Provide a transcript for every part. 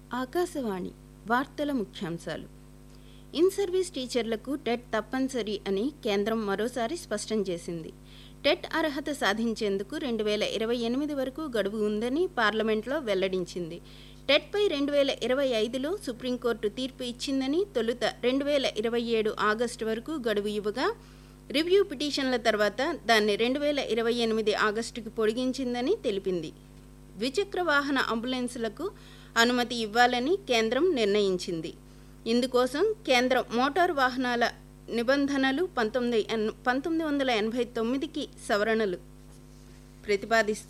ఆకాశవాణి వార్తల ముఖ్యాంశాలు in service టీచర్లకు టెట్ తప్పనిసరి అని కేంద్రం మరోసారి స్పష్టం చేసింది టెట్ అర్హత సాధించేందుకు రెండు వేల ఇరవై ఎనిమిది వరకు గడువు ఉందని పార్లమెంట్లో వెల్లడించింది టెట్పై రెండు వేల ఇరవై ఐదులో సుప్రీంకోర్టు తీర్పు ఇచ్చిందని తొలుత రెండు వేల ఇరవై ఏడు ఆగస్టు వరకు గడువు ఇవ్వగా రివ్యూ పిటిషన్ల తర్వాత దాన్ని రెండు వేల ఇరవై ఎనిమిది ఆగస్టుకి పొడిగించిందని తెలిపింది ద్విచక్ర వాహన అంబులెన్సులకు అనుమతి ఇవ్వాలని కేంద్రం నిర్ణయించింది ఇందుకోసం కేంద్ర మోటారు వాహనాల నిబంధనలు పంతొమ్మిది ఎన్- పంతొమ్మిది వందల ఎనభై తొమ్మిదికి సవరణలు ప్రతిపాదిస్తూ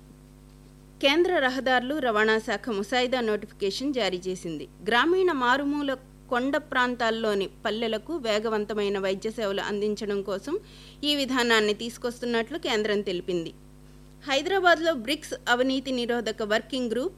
కేంద్ర రహదారులు రవాణా శాఖ ముసాయిదా నోటిఫికేషన్ జారీ చేసింది గ్రామీణ మారుమూల కొండ ప్రాంతాల్లోని పల్లెలకు వేగవంతమైన వైద్య సేవలు అందించడం కోసం ఈ విధానాన్ని తీసుకొస్తున్నట్లు కేంద్రం తెలిపింది హైదరాబాద్లో బ్రిక్స్ అవినీతి నిరోధక working group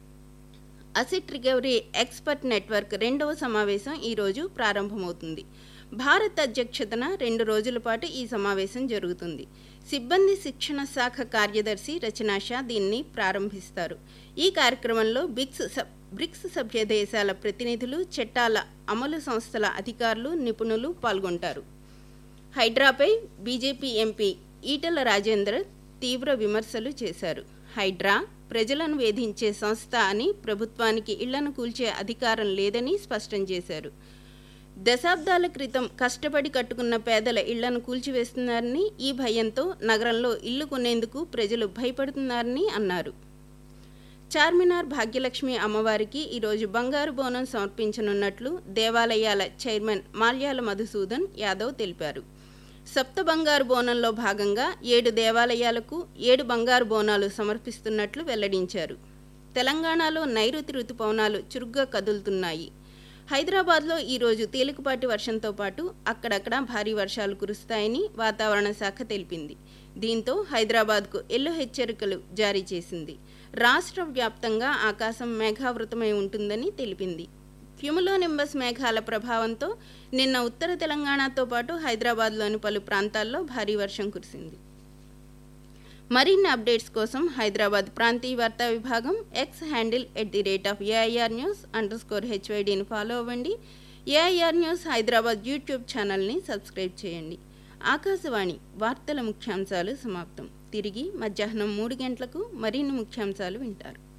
asset recovery expert network రెండవ సమావేశం ఈరోజు ప్రారంభమవుతుంది భారత్ అధ్యక్షతన రెండు రోజుల పాటు ఈ సమావేశం జరుగుతుంది సిబ్బంది శిక్షణ శాఖ కార్యదర్శి రచనా షా దీన్ని ప్రారంభిస్తారు ఈ కార్యక్రమంలో బిక్స్ సబ్ బ్రిక్స్ సభ్య దేశాల ప్రతినిధులు చట్టాల అమలు సంస్థల అధికారులు నిపుణులు పాల్గొంటారు హైడ్రాపై బీజేపీ ఎంపీ ఈటల రాజేందర్ తీవ్ర విమర్శలు చేశారు హైడ్రా ప్రజలను వేధించే సంస్థ అని ప్రభుత్వానికి ఇళ్లను కూల్చే అధికారం లేదని స్పష్టం చేశారు దశాబ్దాల క్రితం కష్టపడి కట్టుకున్న పేదల ఇళ్లను కూల్చివేస్తున్నారని ఈ భయంతో నగరంలో ఇల్లు కొనేందుకు ప్రజలు భయపడుతున్నారని అన్నారు చార్మినార్ భాగ్యలక్ష్మి అమ్మవారికి ఈరోజు బంగారు బోనం సమర్పించనున్నట్లు దేవాలయాల చైర్మన్ మాల్యాల మధుసూదన్ యాదవ్ తెలిపారు సప్త బంగారు బోనంలో భాగంగా ఏడు దేవాలయాలకు ఏడు బంగారు బోనాలు సమర్పిస్తున్నట్లు వెల్లడించారు తెలంగాణలో నైరుతి రుతుపవనాలు చురుగ్గా కదులుతున్నాయి హైదరాబాద్లో ఈరోజు తేలికపాటి వర్షంతో పాటు అక్కడక్కడ భారీ వర్షాలు కురుస్తాయని వాతావరణ శాఖ తెలిపింది దీంతో హైదరాబాద్కు ఎల్లో హెచ్చరికలు జారీ చేసింది రాష్ట్ర వ్యాప్తంగా ఆకాశం మేఘావృతమై ఉంటుందని తెలిపింది క్యుములోనింబస్ మేఘాల ప్రభావంతో నిన్న ఉత్తర తెలంగాణతో పాటు హైదరాబాద్లోని పలు ప్రాంతాల్లో భారీ వర్షం కురిసింది మరిన్ని అప్డేట్స్ కోసం హైదరాబాద్ ప్రాంతీయ వార్తా విభాగం X handle at the rate of AIR news under score హెచ్వైడిని ఫాలో అవ్వండి ఏఐఆర్ న్యూస్ హైదరాబాద్ యూట్యూబ్ ఛానల్ని సబ్స్క్రైబ్ చేయండి ఆకాశవాణి వార్తల ముఖ్యాంశాలు సమాప్తం తిరిగి మధ్యాహ్నం మూడు గంటలకు మరిన్ని ముఖ్యాంశాలు వింటారు